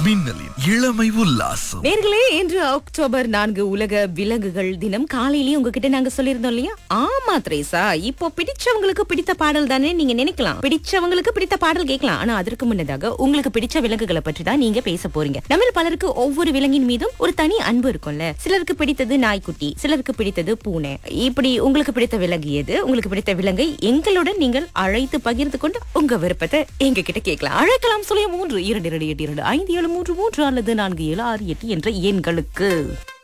மின்னலின் இளமை உல்லாசம் நேர்களே இன்று அக்டோபர் நான்கு உலக விலங்குகள் தினம் காலையிலேயே உங்ககிட்ட நாங்க சொல்லியிருந்தோம் இல்லையா ஆமா திரேசா இப்போ பிடிச்சவங்களுக்கு பிடித்த பாடல் தானே நீங்க நினைக்கலாம் பிடிச்சவங்களுக்கு பிடித்த பாடல் கேட்கலாம் ஆனா அதற்கு முன்னதாக உங்களுக்கு பிடிச்ச விலங்குகளை பற்றி தான் நீங்க பேச போறீங்க நம்ம பலருக்கு ஒவ்வொரு விலங்கின் மீதும் ஒரு தனி அன்பு இருக்கும்ல சிலருக்கு பிடித்தது நாய்க்குட்டி சிலருக்கு பிடித்தது பூனை இப்படி உங்களுக்கு பிடித்த விலங்கு எது உங்களுக்கு பிடித்த விலங்கை எங்களுடன் நீங்கள் அழைத்து பகிர்ந்து கொண்டு உங்க விருப்பத்தை எங்க கிட்ட கேட்கலாம் அழைக்கலாம் சொல்லிய மூன்று இரண்டு இரண்டு எட்டு இரண்டு ஐந்து ஏழு மூன்று மூன்று அல்லது நான்கு ஏழு ஆறு எட்டு என்ற எண்களுக்கு